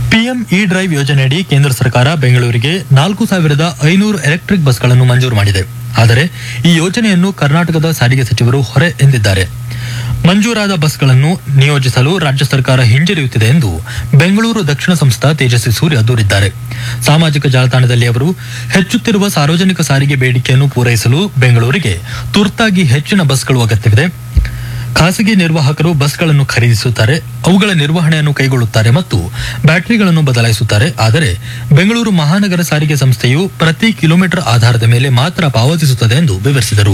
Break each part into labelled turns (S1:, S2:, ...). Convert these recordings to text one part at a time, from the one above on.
S1: PM E drive ಯೋಜನೆಯಡಿ ಕೇಂದ್ರ ಸರ್ಕಾರ ಬೆಂಗಳೂರಿಗೆ ನಾಲ್ಕು ಸಾವಿರದ ಐನೂರು ಎಲೆಕ್ಟ್ರಿಕ್ ಬಸ್ಗಳನ್ನು ಮಂಜೂರು ಮಾಡಿದೆ ಆದರೆ ಈ ಯೋಜನೆಯನ್ನು ಕರ್ನಾಟಕದ ಸಾರಿಗೆ ಸಚಿವರು ಹೊರೆ ಎಂದಿದ್ದಾರೆ ಮಂಜೂರಾದ ಬಸ್ಗಳನ್ನು ನಿಯೋಜಿಸಲು ರಾಜ್ಯ ಸರ್ಕಾರ ಹಿಂಜರಿಯುತ್ತಿದೆ ಎಂದು ಬೆಂಗಳೂರು ದಕ್ಷಿಣ ಸಂಸ್ಥಾ ತೇಜಸ್ವಿ ಸೂರ್ಯ ದೂರಿದ್ದಾರೆ ಸಾಮಾಜಿಕ ಜಾಲತಾಣದಲ್ಲಿ ಅವರು ಹೆಚ್ಚುತ್ತಿರುವ ಸಾರ್ವಜನಿಕ ಸಾರಿಗೆ ಬೇಡಿಕೆಯನ್ನು ಪೂರೈಸಲು ಬೆಂಗಳೂರಿಗೆ ತುರ್ತಾಗಿ ಹೆಚ್ಚಿನ ಬಸ್ಗಳು ಅಗತ್ಯವಿದೆ ಖಾಸಗಿ ನಿರ್ವಾಹಕರು ಬಸ್ಗಳನ್ನು ಖರೀದಿಸುತ್ತಾರೆ ಅವುಗಳ ನಿರ್ವಹಣೆಯನ್ನು ಕೈಗೊಳ್ಳುತ್ತಾರೆ ಮತ್ತು ಬ್ಯಾಟರಿಗಳನ್ನು ಬದಲಾಯಿಸುತ್ತಾರೆ ಆದರೆ ಬೆಂಗಳೂರು ಮಹಾನಗರ ಸಾರಿಗೆ ಸಂಸ್ಥೆಯು ಪ್ರತಿ ಕಿಲೋಮೀಟರ್ ಆಧಾರದ ಮೇಲೆ ಮಾತ್ರ ಪಾವತಿಸುತ್ತದೆ ಎಂದು ವಿವರಿಸಿದರು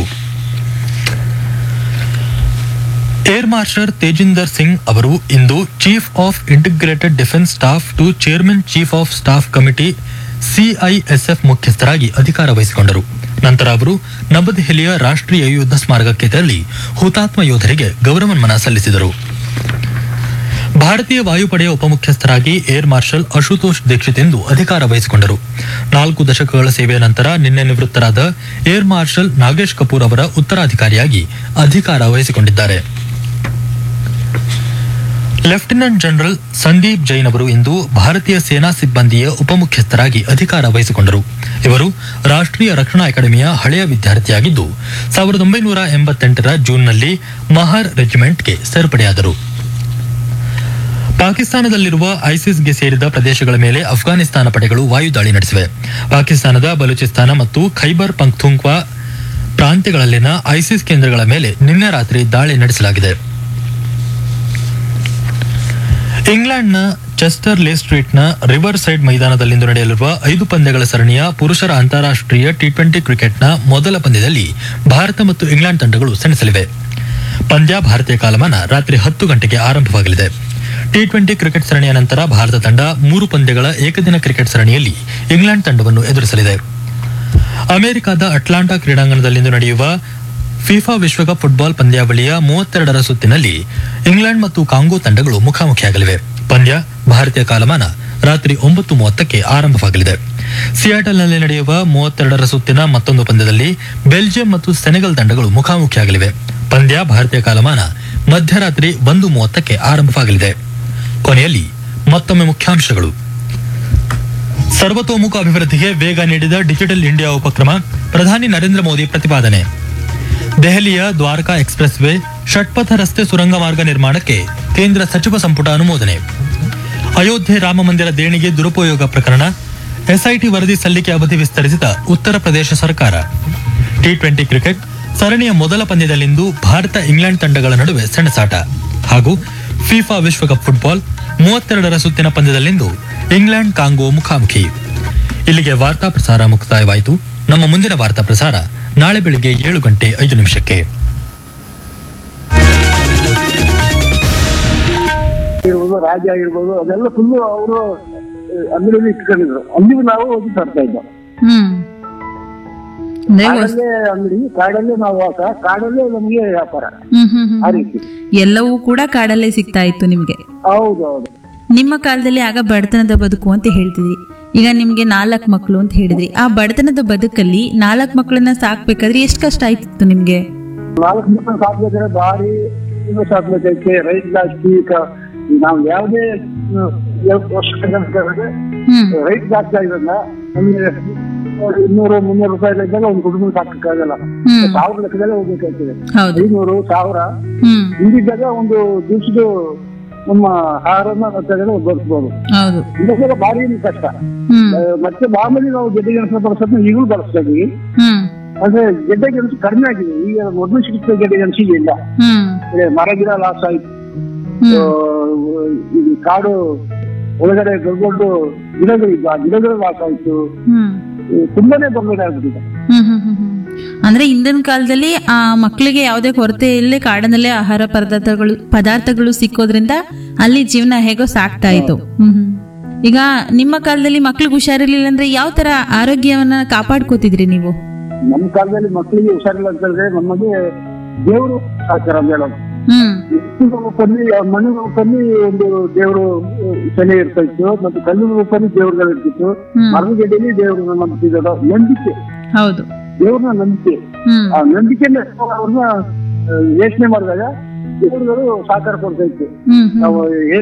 S1: ಏರ್ ಮಾರ್ಷಲ್ ತೇಜಿಂದರ್ ಸಿಂಗ್ ಅವರು ಇಂದು chief of integrated defence staff to chairman chief of staff committee CISF ಮುಖ್ಯಸ್ಥರಾಗಿ ಅಧಿಕಾರ ವಹಿಸಿಕೊಂಡರು ನಂತರ ಅವರು ನವದೆಹಲಿಯ ರಾಷ್ಟ್ರೀಯ ಯುದ್ಧ ಸ್ಮಾರಕಕ್ಕೆ ತೆರಳಿ ಹುತಾತ್ಮ ಯೋಧರಿಗೆ ಗೌರವ ನಮನ ಸಲ್ಲಿಸಿದರು ಭಾರತೀಯ ವಾಯುಪಡೆಯ ಉಪಮುಖ್ಯಸ್ಥರಾಗಿ ಏರ್ ಮಾರ್ಷಲ್ ಅಶುತೋಷ್ ದೀಕ್ಷಿತ್ ಎಂದು ಅಧಿಕಾರ ವಹಿಸಿಕೊಂಡರು ನಾಲ್ಕು ದಶಕಗಳ ಸೇವೆಯ ನಂತರ ನಿನ್ನೆ ನಿವೃತ್ತರಾದ ಏರ್ ಮಾರ್ಷಲ್ ನಾಗೇಶ್ ಕಪೂರ್ ಅವರ ಉತ್ತರಾಧಿಕಾರಿಯಾಗಿ ಅಧಿಕಾರ ವಹಿಸಿಕೊಂಡಿದ್ದಾರೆ ಲೆಫ್ಟಿನೆಂಟ್ ಜನರಲ್ ಸಂದೀಪ್ ಜೈನ್ ಅವರು ಇಂದು ಭಾರತೀಯ ಸೇನಾ ಸಿಬ್ಬಂದಿಯ ಉಪಮುಖ್ಯಸ್ಥರಾಗಿ ಅಧಿಕಾರ ವಹಿಸಿಕೊಂಡರು ಇವರು ರಾಷ್ಟ್ರೀಯ ರಕ್ಷಣಾ ಅಕಾಡೆಮಿಯ ಹಳೆಯ ವಿದ್ಯಾರ್ಥಿಯಾಗಿದ್ದು ಸಾವಿರದ ಒಂಬೈನೂರ ಎಂಬತ್ತೆಂಟರ ಜೂನ್ನಲ್ಲಿ ಮಹರ್ ರೆಜಿಮೆಂಟ್ಗೆ ಸೇರ್ಪಡೆಯಾದರು ಪಾಕಿಸ್ತಾನದಲ್ಲಿರುವ ಐಸಿಸ್ಗೆ ಸೇರಿದ ಪ್ರದೇಶಗಳ ಮೇಲೆ ಅಫ್ಘಾನಿಸ್ತಾನ ಪಡೆಗಳು ವಾಯುದಾಳಿ ನಡೆಸಿವೆ ಪಾಕಿಸ್ತಾನದ ಬಲೂಚಿಸ್ತಾನ ಮತ್ತು ಖೈಬರ್ ಪಂಕ್ತುಂಕ್ವಾ ಪ್ರಾಂತ್ಯಗಳಲ್ಲಿನ ಐಸಿಸ್ ಕೇಂದ್ರಗಳ ಮೇಲೆ ನಿನ್ನೆ ರಾತ್ರಿ ದಾಳಿ ನಡೆಸಲಾಗಿದೆ ಇಂಗ್ಲೆಂಡ್ನ ಚೆಸ್ಟರ್ ಲೇ ಸ್ಟ್ರೀಟ್ನ ರಿವರ್ ಸೈಡ್ ಮೈದಾನದಲ್ಲಿಂದು ನಡೆಯಲಿರುವ ಐದು ಪಂದ್ಯಗಳ ಸರಣಿಯ ಪುರುಷರ ಅಂತಾರಾಷ್ಟ್ರೀಯ ಟಿ ಟ್ವೆಂಟಿ ಕ್ರಿಕೆಟ್ನ ಮೊದಲ ಪಂದ್ಯದಲ್ಲಿ ಭಾರತ ಮತ್ತು ಇಂಗ್ಲೆಂಡ್ ತಂಡಗಳು ಸೆಣಸಲಿವೆ ಪಂದ್ಯ ಭಾರತೀಯ ಕಾಲಮಾನ ರಾತ್ರಿ ಹತ್ತು ಗಂಟೆಗೆ ಆರಂಭವಾಗಲಿದೆ ಟಿ ಟ್ವೆಂಟಿ ಕ್ರಿಕೆಟ್ ಸರಣಿಯ ನಂತರ ಭಾರತ ತಂಡ ಮೂರು ಪಂದ್ಯಗಳ ಏಕದಿನ ಕ್ರಿಕೆಟ್ ಸರಣಿಯಲ್ಲಿ ಇಂಗ್ಲೆಂಡ್ ತಂಡವನ್ನು ಎದುರಿಸಲಿದೆ ಅಮೆರಿಕದ ಅಟ್ಲಾಂಟಾ ಕ್ರೀಡಾಂಗಣದಲ್ಲಿಂದು ನಡೆಯುವ ಫಿಫಾ ವಿಶ್ವಕಪ್ ಫುಟ್ಬಾಲ್ ಪಂದ್ಯಾವಳಿಯ ಮೂವತ್ತೆರಡರ ಸುತ್ತಿನಲ್ಲಿ ಇಂಗ್ಲೆಂಡ್ ಮತ್ತು ಕಾಂಗೋ ತಂಡಗಳು ಮುಖಾಮುಖಿಯಾಗಲಿವೆ ಪಂದ್ಯ ಭಾರತೀಯ ಕಾಲಮಾನ ರಾತ್ರಿ ಒಂಬತ್ತು ಮೂವತ್ತಕ್ಕೆ ಆರಂಭವಾಗಲಿದೆ ಸಿಯಾಟಲ್ನಲ್ಲಿ ನಡೆಯುವ ಮೂವತ್ತೆರಡರ ಸುತ್ತಿನ ಮತ್ತೊಂದು ಪಂದ್ಯದಲ್ಲಿ ಬೆಲ್ಜಿಯಂ ಮತ್ತು ಸೆನೆಗಲ್ ತಂಡಗಳು ಮುಖಾಮುಖಿಯಾಗಲಿವೆ ಪಂದ್ಯ ಭಾರತೀಯ ಕಾಲಮಾನ ಮಧ್ಯರಾತ್ರಿ ಒಂದು ಮೂವತ್ತಕ್ಕೆ ಆರಂಭವಾಗಲಿದೆ ಕೊನೆಯಲ್ಲಿ ಮತ್ತೊಮ್ಮೆ ಮುಖ್ಯಾಂಶಗಳು ಸರ್ವತೋಮುಖ ಅಭಿವೃದ್ಧಿಗೆ ವೇಗ ನೀಡಿದ ಡಿಜಿಟಲ್ ಇಂಡಿಯಾ ಉಪಕ್ರಮ ಪ್ರಧಾನಿ ನರೇಂದ್ರ ಮೋದಿ ಪ್ರತಿಪಾದನೆ ದೆಹಲಿಯ ದ್ವಾರಕಾ ಎಕ್ಸ್ಪ್ರೆಸ್ ವೇ ಷಟ್ಪಥ ರಸ್ತೆ ಸುರಂಗ ಮಾರ್ಗ ನಿರ್ಮಾಣಕ್ಕೆ ಕೇಂದ್ರ ಸಚಿವ ಸಂಪುಟ ಅನುಮೋದನೆ ಅಯೋಧ್ಯೆ ರಾಮ ಮಂದಿರ ದೇಣಿಗೆ ದುರುಪಯೋಗ ಪ್ರಕರಣ ಎಸ್ಐಟಿ ವರದಿ ಸಲ್ಲಿಕೆ ಅವಧಿ ವಿಸ್ತರಿಸಿದ ಉತ್ತರ ಪ್ರದೇಶ ಸರ್ಕಾರ ಟಿ ಟ್ವೆಂಟಿ ಕ್ರಿಕೆಟ್ ಸರಣಿಯ ಮೊದಲ ಪಂದ್ಯದಲ್ಲಿಂದು ಭಾರತ ಇಂಗ್ಲೆಂಡ್ ತಂಡಗಳ ನಡುವೆ ಸೆಣಸಾಟ ಹಾಗೂ ಫಿಫಾ ವಿಶ್ವಕಪ್ ಫುಟ್ಬಾಲ್ ಮೂವತ್ತೆರಡರ ಸುತ್ತಿನ ಪಂದ್ಯದಲ್ಲಿಂದು ಇಂಗ್ಲೆಂಡ್ ಕಾಂಗೋ ಮುಖಾಮುಖಿ ಇಲ್ಲಿಗೆ ವಾರ್ತಾ ಪ್ರಸಾರ ಮುಕ್ತಾಯವಾಯಿತು ನಮ್ಮ ಮುಂದಿನ ವಾರ್ತಾ ಪ್ರಸಾರ ನಾಳೆ ಬೆಳಿಗ್ಗೆ ಏಳು ಗಂಟೆ ಐದು ನಿಮಿಷಕ್ಕೆ
S2: ಇರ್ಬೋದು ರಾಜ ಆಗಿರ್ಬೋದು ಅದೆಲ್ಲ ಫುಲ್ಲು ಅವರು ಅಂಗಡಿಯಲ್ಲಿ ಇಟ್ಕೊಂಡಿದ್ರು ಅಲ್ಲಿಗೂ ನಾವು ಹೋಗಿ ತರ್ತಾ ಇದ್ದೋ
S3: ಹ್ಮ್ ಅಂದ್ರೆ ವಸ್-
S2: ಕಾಡಲ್ಲೇ ಅಂಗಡಿ ಕಾಡಲ್ಲೇ ನಾವು ವಾಸ ಕಾಡಲ್ಲೇ ನಮ್ಗೆ ವ್ಯಾಪಾರ
S3: ಹ್ಮ್ ಹ್ಮ್ ಹ್ಮ್
S2: ಆ ರೀತಿ
S3: ಎಲ್ಲವೂ ಕೂಡ ಕಾಡಲ್ಲೇ ಸಿಗ್ತಾ ಇತ್ತು ನಿಮ್ಗೆ
S2: ಹೌದು ಹೌದು
S3: ನಿಮ್ಮ ಕಾಲದಲ್ಲಿ ಆಗ ಬಡತನದ ಬದುಕು ಅಂತ ಹೇಳ್ತಿದ್ರಿ ಈಗ ನಿಮ್ಗೆ ನಾಲ್ಕು ಮಕ್ಕಳು ಅಂತ ಹೇಳಿದ್ರಿ ಆ ಬಡತನದ ಬದುಕಲ್ಲಿ ನಾಲ್ಕು ಮಕ್ಕಳನ್ನ ಸಾಕ್ಬೇಕಾದ್ರೆ ಎಷ್ಟು ಕಷ್ಟ ಆಯ್ತಿತ್ತು ನಿಮ್ಗೆ
S2: ನಾಲ್ಕು ಮಕ್ಕಳು ಸಾಕ್ಬೇಕಾದ್ರೆ ಭಾರಿ ಇದು ಸಾಕ್ಬೇಕೈತೆ ರೈತ ಜಾಸ್ತಿ ಕ- ನಾವು ಯಾವುದೇ ವರ್ಷ
S3: ಹ್ಮ್
S2: ರೈಟ್ ಜಾಸ್ತಿ ಆಗಿರೋದ್ರಿಂದ ನಮಗೆ ಇನ್ನೂರು ಮುನ್ನೂರು ರೂಪಾಯಿ ಇದ್ದಾಗ ಒಂದು ಕುಟುಂಬ ಸಾಕಕ್ಕಾಗಲ್ಲ
S3: ಹ್ಮ್
S2: ಸಾವಿರ ಲೆಕ್ಕದಲ್ಲೇ ಹೋಗ್ಬೇಕಾಗ್ತದೆ
S3: ಹೌದು
S2: ಐನೂರು ಸಾವಿರ
S3: ಹ್ಮ್
S2: ಹಿಂದಿದ್ದಾಗ ಒಂದು ದಿವಸದ ನಮ್ಮ ಆಹಾರನ ತಗೊಂಡು ಬಳಸ್ಬೋದು
S3: ಹೌದು
S2: ಇದಕ್ಕೆಲ್ಲ ಭಾರಿ ಕಷ್ಟ
S3: ಹ್ಮ್
S2: ಆ, ಮತ್ತೆ ಮಾಮೂಲಿ ನಾವು ಗೆಡ್ಡೆ ಗೆಣಸು ಬಳಸೋದನ್ನ ಈಗಲೂ ಬಳಸ್ತಾ ಇದೀವಿ
S3: ಹ್ಮ್
S2: ಆದ್ರೆ ಗೆಡ್ಡೆ ಗೆಣಸು ಕಡಿಮೆ ಆಗಿದೆ ಈಗ ಮೊದಲು ಸಿಗುತ್ತೆ ಗೆಡ್ಡೆ ಗೆಣಸು ಈಗ ಇಲ್ಲ
S3: ಹ್ಮ್
S2: ಅಂದ್ರೆ ಮರ ಗಿಡ ಲಾಸ್ ಆಯ್ತು
S3: ಹ್ಮ್
S2: ಆ, ಇದು ಕಾಡು ಒಳಗಡೆ ದೊಡ್ಡ ದೊಡ್ಡ ಗಿಡಗಳಿದ್ದು ಆ ಗಿಡಗಳು ಲಾಸ್ ಆಯ್ತು
S3: ಹ್ಮ್
S2: ಈ ತುಂಬಾನೇ ಬರ್ಬೇಕಾಗ್ಬಿಟ್ಟಿದೆ
S3: ಹ್ಮ್ ಹ್ಮ್ ಹ್ಮ್ ಹ್ಮ್. ಅಂದ್ರೆ ಹಿಂದಿನ ಕಾಲದಲ್ಲಿ ಆ ಮಕ್ಕಳಿಗೆ ಯಾವುದೇ ಕೊರತೆ ಇಲ್ಲದೆ ಕಾಡಿನಲ್ಲೇ ಆಹಾರ ಪದಾರ್ಥಗಳು ಪದಾರ್ಥಗಳು ಸಿಕ್ಕೋದ್ರಿಂದ ಅಲ್ಲಿ ಜೀವನ ಹೇಗೋ ಸಾಕ್ತಾ ಇತ್ತು ಹ್ಮ್ ಹ್ಮ್. ಈಗ ನಿಮ್ಮ ಕಾಲದಲ್ಲಿ ಮಕ್ಳಿಗೆ ಹುಷಾರಿರ್ಲಿಲ್ಲ ಅಂದ್ರೆ ಯಾವ ತರ ಆರೋಗ್ಯವನ್ನ ಕಾಪಾಡ್ಕೋತಿದ್ರಿ ನೀವು
S2: ನಮ್ಮ ಕಾಲದಲ್ಲಿ ಮಕ್ಕಳಿಗೆ ಹುಷಾರಿಲ್ಲ ಅಂತ ಹೇಳಿದ್ರೆ ನಮಗೆ ದೇವರು ಸಾಕ್ತಾರೆ ಅಂತ ಹೇಳೋದು
S3: ಹ್ಮ್
S2: ಎತ್ತಿನ ರೂಪದಲ್ಲಿ ಆ ಮಣ್ಣಿನ ರೂಪದಲ್ಲಿ ಒಂದು ದೇವರು ಸೆಲೆ ಇರ್ತಾ ಇತ್ತು ಮತ್ತು ಕಲ್ಲಿನ ರೂಪದಲ್ಲಿ ದೇವರುಗಳು ಇರ್ತಿತ್ತು
S3: ಹ್ಮ್.
S2: ಮರದ ಗೆಡ್ಡೆಯಲ್ಲಿ ದೇವ್ರನ್ನ ನಂಬ್ತಿದ್ರು ನಂಬಿಕೆ
S3: ಹೌದು
S2: ದೇವ್ರನ್ನ ನಂಬಿಕೆ
S3: ಹ್ಮ್
S2: ಆ ನಂಬಿಕೆಯಿಂದ ಅವ್ರನ್ನ ಯೋಚನೆ ಮಾಡಿದಾಗ ದೇವರುಗಳು ಸಾಕಾರ ಕೊಡ್ತಾ ಇತ್ತು
S3: ಹ್ಮ್ ಹ್ಮ್
S2: ನಾವು